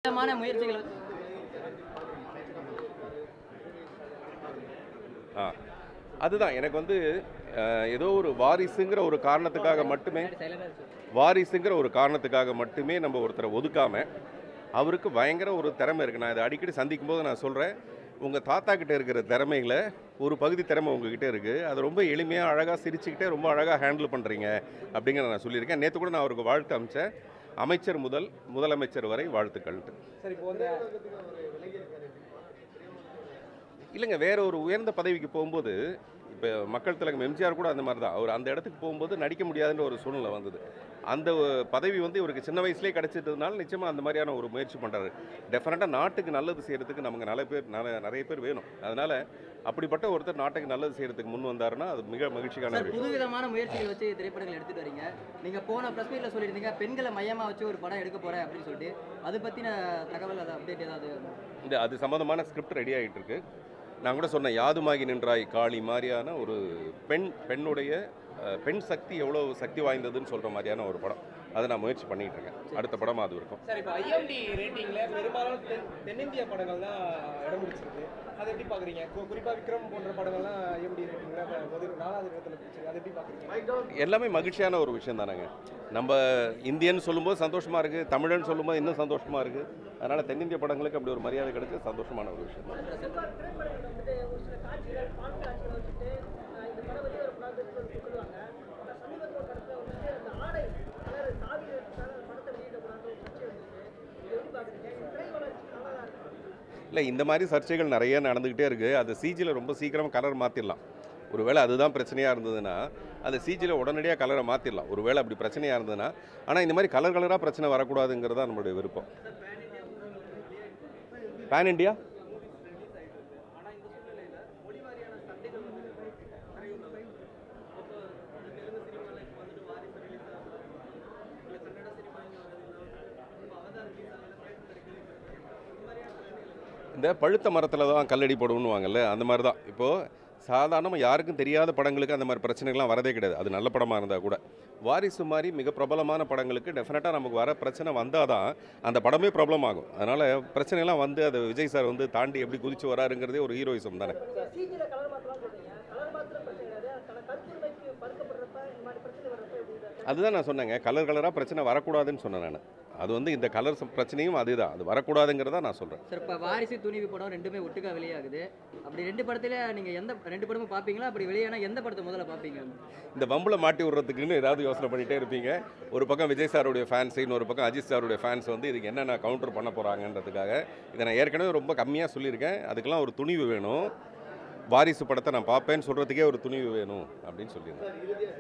விதமான முயற்சிகள் ஆ அதுதான் எனக்கு வந்து அஹ், ஏதோ ஒரு வாரிசுங்கிற ஒரு காரணத்துக்காக மட்டுமே வாரிசுங்கிற ஒரு காரணத்துக்காக மட்டுமே நம்ம ஒருத்தரை ஒதுக்காம அவருக்கு பயங்கர ஒரு திறமை இருக்குது நான் இதை அடிக்கடி சந்திக்கும் போது நான் சொல்கிறேன் உங்கள் தாத்தா கிட்ட இருக்கிற திறமைகளை ஒரு பகுதி திறமை உங்ககிட்ட இருக்குது அது ரொம்ப எளிமையாக அழகாக சிரிச்சுக்கிட்டே ரொம்ப அழகாக ஹேண்டில் பண்ணுறீங்க அப்படிங்கிறத நான் சொல்லியிருக்கேன் நேற்று கூட நான் அவருக்கு வாழ்த்து அமிச்சேன் அமைச்சர் முதல் முதலமைச்சர் வரை வாழ்த்துக்கள்ட்டு சரி இப்போ வந்து இல்லைங்க வேற ஒரு உயர்ந்த பதவிக்கு போகும்போது இப்போ மக்கள் திலகம் எம்ஜிஆர் கூட அந்த மாதிரி தான் அவர் அந்த இடத்துக்கு போகும்போது நடிக்க முடியாதுன்ற ஒரு சூழ்நிலை வந்தது அந்த ஒ- பதவி வந்து இவருக்கு சின்ன வயசுலேயே கிடைச்சதுனால நிச்சயமாக அந்த மாதிரியான ஒரு முயற்சி பண்ணுறாரு டெஃபினட்டாக நாட்டுக்கு நல்லது செய்கிறதுக்கு நமக்கு நல்ல பேர் நல்ல நிறைய பேர் வேணும் அதனால் அப்படிப்பட்ட ஒருத்தர் நாட்டுக்கு நல்லது செய்கிறதுக்கு முன் வந்தாருன்னா அது மிக மகிழ்ச்சியான சார் விஷயம் புதுவிதமான முயற்சிகள் வச்சு திரைப்படங்கள் எடுத்துட்டு வரீங்க நீங்க போன பிரஸ் மீட்ல சொல்லியிருந்தீங்க பெண்களை மையமா வச்சு ஒரு படம் எடுக்க போறேன் அப்படின்னு சொல்லிட்டு அது பத்தின தகவல் அது அப்டேட் ஏதாவது இந்த அது சம்மந்தமான ஸ்கிரிப்ட் ரெடி ஆகிட்டு இருக்கு நான் கூட சொன்னேன் யாதுமாகி நின்றாய் காளி மாதிரியான ஒரு பெண் பெண்ணுடைய அஹ், பெண் சக்தி எவ்வளோ சக்தி வாய்ந்ததுன்னு சொல்கிற மாதிரியான ஒரு படம் அதை நான் முயற்சி பண்ணிட்டு இருக்கேன் அடுத்த படமாக அது இருக்கும் சார் இப்போ ஐஎம்டி ரேட்டிங்ல பெரும்பாலான தென் தென்னிந்திய படங்கள் தான் இடம் பிடிச்சிருக்கு அதை எப்படி பாக்குறீங்க கு- குறிப்பா விக்ரம் போன்ற படங்கள்லாம் ஐஎம்டி ரேட்டிங்ல ஒரு நாலாவது இடத்துல பிடிச்சிருக்கு அதை எப்படி பாக்குறீங்க எல்லாமே மகிழ்ச்சியான ஒரு விஷயம் தானேங்க நம்ம இந்தியன்னு சொல்லும்போது சந்தோஷமாக இருக்குது தமிழன் சொல்லும்போது இன்னும் சந்தோஷமாக இருக்குது அதனால் தென்னிந்திய படங்களுக்கு அப்படி ஒரு மரியாதை கிடைச்சது சந்தோஷமான ஒரு விஷயம் தான் இல்லை இந்த மாதிரி சர்ச்சைகள் நிறைய நடந்துக்கிட்டே இருக்குது அது சிஜியில் ரொம்ப சீக்கிரமாக கலர் மாற்றிடலாம் ஒருவேளை அதுதான் பிரச்சனையாக இருந்ததுன்னா அந்த சிஜியில் உடனடியாக கலரை மாற்றிடலாம் ஒருவேளை அப்படி பிரச்சனையாக இருந்ததுன்னா ஆனால் இந்த மாதிரி கலர் கலராக பிரச்சனை வரக்கூடாதுங்கிறது தான் நம்மளுடைய விருப்பம் பேன் இண்டியா இந்த பழுத்த மரத்தில் தான் கல்லடி போடுவோம்னுவாங்கல்ல அந்த மாதிரி தான் இப்போது சாதாரணமாக யாருக்கும் தெரியாத படங்களுக்கு அந்த மாதிரி பிரச்சனைகள்லாம் வரதே கிடையாது அது நல்ல படமாக இருந்தால் கூட வாரிசு மாதிரி மிக பிரபலமான படங்களுக்கு டெஃபினட்டாக நமக்கு வர பிரச்சனை வந்தால் தான் அந்த படமே ப்ராப்ளம் ஆகும் அதனால் பிரச்சனைலாம் வந்து அது விஜய் சார் வந்து தாண்டி எப்படி குதிச்சு வராருங்கிறதே ஒரு ஹீரோயிசம் தானே அதுதான் நான் சொன்னேங்க கலர் கலராக பிரச்சனை வரக்கூடாதுன்னு சொன்னேன் நான் அது வந்து இந்த கலர் பிரச்சனையும் அதுதான் அது வரக்கூடாதுங்கிறத நான் சொல்கிறேன் சார் இப்போ வாரிசு துணிவு படம் ரெண்டுமே ஒட்டுக்கா வெளியாகுது அப்படி ரெண்டு படத்துல நீங்க எந்த ரெண்டு படமும் பார்ப்பீங்களா அப்படி வெளியானா எந்த படத்தை முதல்ல பார்ப்பீங்க இந்த வம்பில் மாட்டி விடுறதுக்குன்னு ஏதாவது யோசனை பண்ணிகிட்டே இருப்பீங்க ஒரு பக்கம் விஜய் சாருடைய ஃபேன்ஸ் இன்னொரு பக்கம் அஜித் சாருடைய ஃபேன்ஸ் வந்து இதுக்கு என்னென்ன கவுண்டர் பண்ண போகிறாங்கன்றதுக்காக இதை நான் ஏற்கனவே ரொம்ப கம்மியாக சொல்லியிருக்கேன் அதுக்கெல்லாம் ஒரு துணிவு வேணும் வாரிசு படத்தை நான் பார்ப்பேன்னு சொல்கிறதுக்கே ஒரு துணிவு வேணும் அப்படின்னு சொல்லியிருந்தேன்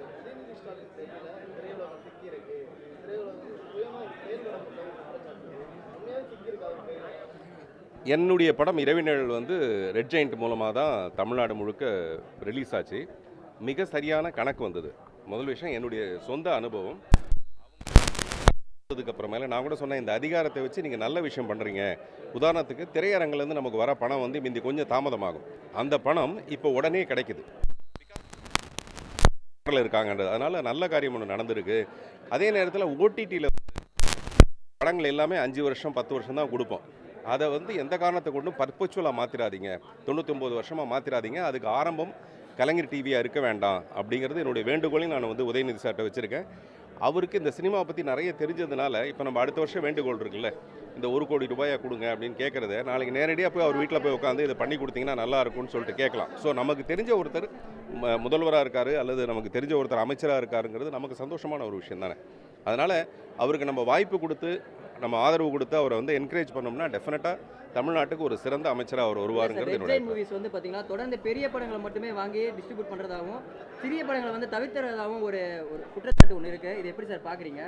என்னுடைய படம் இரவினழல் வந்து ரெட் ஜெயிண்ட் மூலமாக தான் தமிழ்நாடு முழுக்க ரிலீஸ் ஆச்சு மிக சரியான கணக்கு வந்தது முதல் விஷயம் என்னுடைய சொந்த அனுபவம் அதுக்கப்புறமேல நான் கூட சொன்னேன் இந்த அதிகாரத்தை வச்சு நீங்கள் நல்ல விஷயம் பண்ணுறீங்க உதாரணத்துக்கு திரையரங்குலேருந்து நமக்கு வர பணம் வந்து முந்தி கொஞ்சம் தாமதமாகும் அந்த பணம் இப்போ உடனே கிடைக்குது இருக்காங்கன்றது அதனால் நல்ல காரியம் ஒன்று நடந்திருக்கு அதே நேரத்தில் ஓடிடியில் படங்கள் எல்லாமே அஞ்சு வருஷம் பத்து வருஷம் தான் கொடுப்போம் அதை வந்து எந்த காரணத்தை கொண்டும் பர்பச்சுவலாக மாற்றிடாதீங்க தொண்ணூத்தொம்பது வருஷமாக மாற்றிடாதீங்க அதுக்கு ஆரம்பம் கலைஞர் டிவியாக இருக்க வேண்டாம் அப்படிங்கிறது என்னுடைய வேண்டுகோளையும் நான் வந்து உதயநிதி சார்கிட்ட வச்சுருக்கேன் அவருக்கு இந்த சினிமா பற்றி நிறைய தெரிஞ்சதுனால இப்போ நம்ம அடுத்த வருஷம் வேண்டுகோள் இருக்குல்ல இந்த ஒரு கோடி ரூபாயை கொடுங்க அப்படின்னு கேட்குறத நாளைக்கு நேரடியாக போய் அவர் வீட்டில் போய் உட்காந்து இதை பண்ணி கொடுத்தீங்கன்னா நல்லா இருக்கும்னு சொல்லிட்டு கேட்கலாம் ஸோ நமக்கு தெரிஞ்ச ஒருத்தர் ம- முதல்வராக இருக்காரு அல்லது நமக்கு தெரிஞ்ச ஒருத்தர் அமைச்சராக இருக்காருங்கிறது நமக்கு சந்தோஷமான ஒரு விஷயம் தானே அதனால் அவருக்கு நம்ம வாய்ப்பு கொடுத்து நம்ம ஆதரவு கொடுத்து அவரை வந்து என்கரேஜ் பண்ணோம்னா டெஃபினட்டாக தமிழ்நாட்டுக்கு ஒரு சிறந்த அமைச்சராக அவர் வருவாருங்கிறது ரெட் என்னுடைய ஜெயின் மூவிஸ் வந்து பாத்தீங்கன்னா தொடர்ந்து பெரிய படங்களை மட்டுமே வாங்கி டிஸ்ட்ரிபியூட் பண்றதாகவும் சிறிய படங்களை வந்து தவிர்த்துறதாகவும் ஒரு ஒரு குற்றச்சாட்டு ஒன்று இருக்கு இது எப்படி சார் பாக்குறீங்க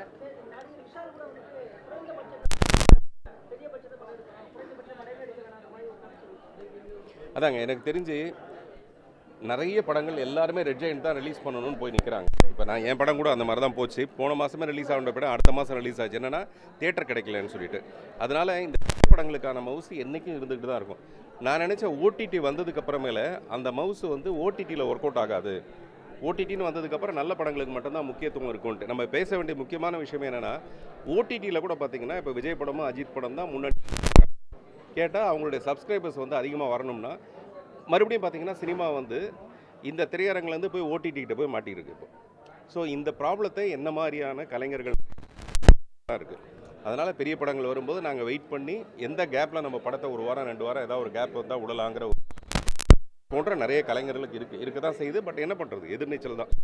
அதாங்க எனக்கு தெரிஞ்சு நிறைய படங்கள் எல்லாருமே ரெட் ஜெயிண்ட் தான் ரிலீஸ் பண்ணணும்னு போய் நிற்கிறாங்க இப்போ நான் என் படம் கூட அந்த மாதிரி தான் போச்சு போன மாதமே ரிலீஸ் ஆகிற படம் அடுத்த மாதம் ரிலீஸ் ஆச்சு என்னன்னா தேட்டர் கிடைக்கலன்னு சொல்லிட்டு அதனால இந்த படங்களுக்கான மவுஸ் என்றைக்கும் இருந்துகிட்டு தான் இருக்கும் நான் நினச்ச ஓடிடி வந்ததுக்கு அப்புறமேல அந்த மவுஸ் வந்து ஓடிடியில் ஒர்க் அவுட் ஆகாது ஓடிடின்னு வந்ததுக்கப்புறம் நல்ல படங்களுக்கு மட்டும்தான் முக்கியத்துவம் இருக்கும்ட்டு நம்ம பேச வேண்டிய முக்கியமான விஷயம் என்னென்னா ஓடிடியில் கூட பார்த்தீங்கன்னா இப்போ விஜய் படமும் அஜித் படம் தான் முன்னாடி கேட்டால் அவங்களுடைய சப்ஸ்கிரைபர்ஸ் வந்து அதிகமாக வரணும்னா மறுபடியும் பார்த்தீங்கன்னா சினிமா வந்து இந்த திரையரங்குலேருந்து போய் ஓடிடி கிட்ட போய் மாட்டியிருக்கு இப்போ ஸோ இந்த ப்ராப்ளத்தை என்ன மாதிரியான கலைஞர்கள் இருக்குது அதனால் பெரிய படங்கள் வரும்போது நாங்கள் வெயிட் பண்ணி எந்த கேப்பில் நம்ம படத்தை ஒரு வாரம் ரெண்டு வாரம் ஏதாவது ஒரு கேப் வந்தால் விடலாங்கிற ஒரு போன்ற நிறைய கலைஞர்களுக்கு இருக்குது இருக்க தான் செய்யுது பட் என்ன பண்ணுறது எதிர்நீச்சல் தான்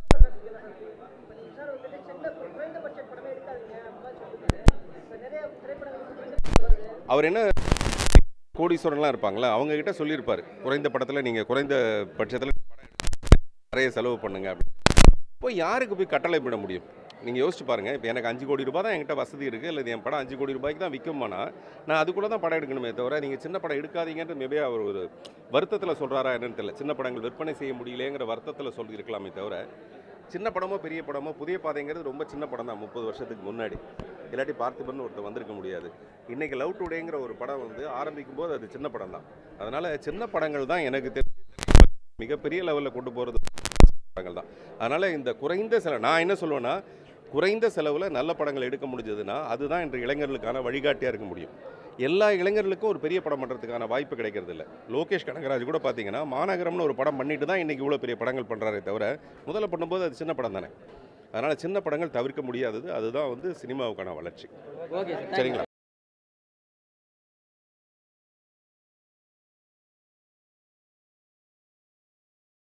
அவர் என்ன கோடீஸ்வரன்லாம் இருப்பாங்களா அவங்க கிட்ட சொல்லியிருப்பார் குறைந்த படத்தில் நீங்கள் குறைந்த பட்சத்தில் நிறைய செலவு பண்ணுங்க அப்படின்னு இப்போ யாருக்கு போய் கட்டளை விட முடியும் நீங்கள் யோசிச்சு பாருங்கள் இப்போ எனக்கு அஞ்சு கோடி ரூபாய் தான் என்கிட்ட வசதி இருக்குது இல்லை என் படம் அஞ்சு கோடி ரூபாய்க்கு தான் விற்குமானா நான் அதுக்குள்ளே தான் படம் எடுக்கணுமே தவிர நீங்கள் சின்ன படம் எடுக்காதீங்கன்ற மேபே அவர் ஒரு வருத்தத்தில் சொல்கிறாரா என்னன்னு தெரியல சின்ன படங்கள் விற்பனை செய்ய முடியலைங்கிற வருத்தத்தில் சொல்லியிருக்கலாமே தவிர சின்ன படமோ பெரிய படமோ புதிய பாதைங்கிறது ரொம்ப சின்ன படம் தான் முப்பது வருஷத்துக்கு முன்னாடி இல்லாட்டி பார்த்திபன் ஒருத்தர் வந்திருக்க முடியாது இன்றைக்கி லவ் டுடேங்கிற ஒரு படம் வந்து ஆரம்பிக்கும் போது அது சின்ன படம் தான் அதனால் சின்ன படங்கள் தான் எனக்கு தெரிஞ்சு மிகப்பெரிய லெவலில் கொண்டு போகிறது படங்கள் தான் அதனால் இந்த குறைந்த செலவு நான் என்ன சொல்லுவேன்னா குறைந்த செலவில் நல்ல படங்கள் எடுக்க முடிஞ்சதுன்னா அதுதான் இன்று இளைஞர்களுக்கான வழிகாட்டியாக இருக்க முடியும் எல்லா இளைஞர்களுக்கும் ஒரு பெரிய படம் பண்ணுறதுக்கான வாய்ப்பு கிடைக்கிறது இல்லை லோகேஷ் கனகராஜ் கூட பார்த்தீங்கன்னா மாநகரம்னு ஒரு படம் பண்ணிட்டு தான் இன்றைக்கி இவ்வளோ பெரிய படங்கள் பண்ணுறாரே தவிர முதல்ல பண்ணும்போது அது சின்ன படம் தானே அதனால் சின்ன படங்கள் தவிர்க்க முடியாதது அதுதான் வந்து சினிமாவுக்கான வளர்ச்சி ஓகே சார் சரிங்களா